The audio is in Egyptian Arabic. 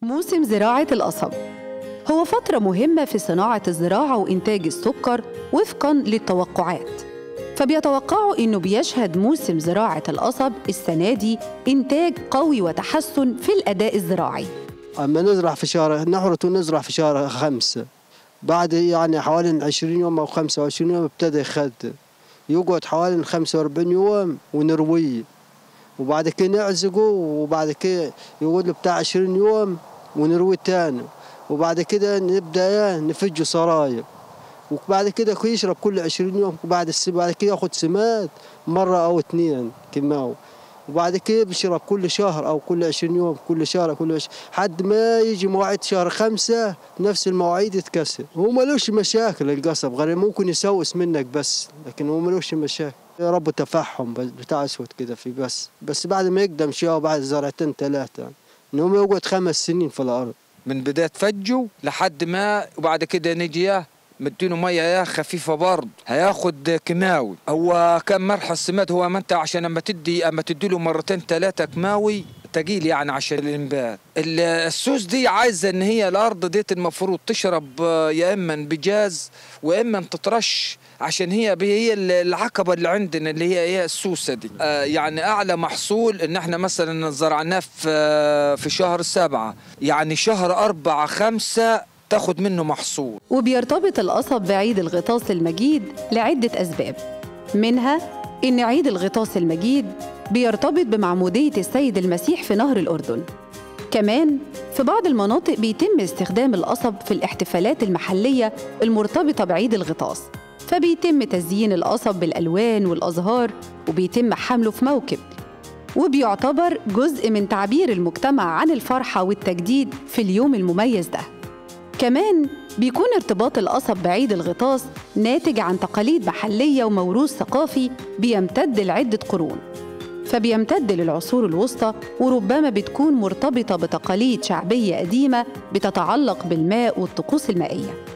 موسم زراعة القصب هو فترة مهمة في صناعة الزراعة وإنتاج السكر وفقاً للتوقعات فبيتوقعوا إنه بيشهد موسم زراعة القصب السنة دي إنتاج قوي وتحسن في الأداء الزراعي أما نزرع في شهر نحرث ونزرع في شهر خمسة بعد يعني حوالي 20 يوم أو 25 يوم ابتدى يخد يقعد حوالي 45 يوم ونرويه وبعد كده نعزقه وبعد كده يقعد له بتاع 20 يوم ونرويه تاني وبعد كده نبدا ايه نفجه سرايب وبعد كده يشرب كل 20 يوم وبعد الس... بعد كده ياخد سماد مره او اتنين كيماوي وبعد كده بيشرب كل شهر او كل 20 يوم كل شهر كل عش... حد ما يجي مواعيد شهر خمسة نفس المواعيد يتكسر هو ملوش مشاكل القصب غير ممكن يسوس منك بس لكن هو ملوش مشاكل يا رب تفحم بس بتاع اسود كده في بس بس بعد ما يقدم شويه بعد زرعتين ثلاثه ان هو يقعد خمس سنين في الارض من بدايه فجه لحد ما وبعد كده نجي إياه مدينه ميه يا خفيفه برضه هياخد كيماوي هو كان مرحى السماد هو ما انت عشان اما تدي اما تدي له مرتين ثلاثه كيماوي تقيل يعني عشان الانبات ال- السوس دي عايزه ان هي الارض ديت المفروض تشرب آه، يا اما بجاز واما تترش عشان هي هي العقبه اللي عندنا اللي هي هي السوسه دي آه يعني اعلى محصول ان احنا مثلا زرعناه في آه، في شهر سبعة يعني شهر أربعة خمسة تاخد منه محصول وبيرتبط القصب بعيد الغطاس المجيد لعدة أسباب منها إن عيد الغطاس المجيد بيرتبط بمعمودية السيد المسيح في نهر الأردن كمان في بعض المناطق بيتم استخدام القصب في الاحتفالات المحلية المرتبطة بعيد الغطاس فبيتم تزيين القصب بالألوان والأزهار وبيتم حمله في موكب وبيعتبر جزء من تعبير المجتمع عن الفرحة والتجديد في اليوم المميز ده كمان بيكون ارتباط القصب بعيد الغطاس ناتج عن تقاليد محلية وموروث ثقافي بيمتد لعدة قرون فبيمتد للعصور الوسطى وربما بتكون مرتبطة بتقاليد شعبية قديمة بتتعلق بالماء والطقوس المائية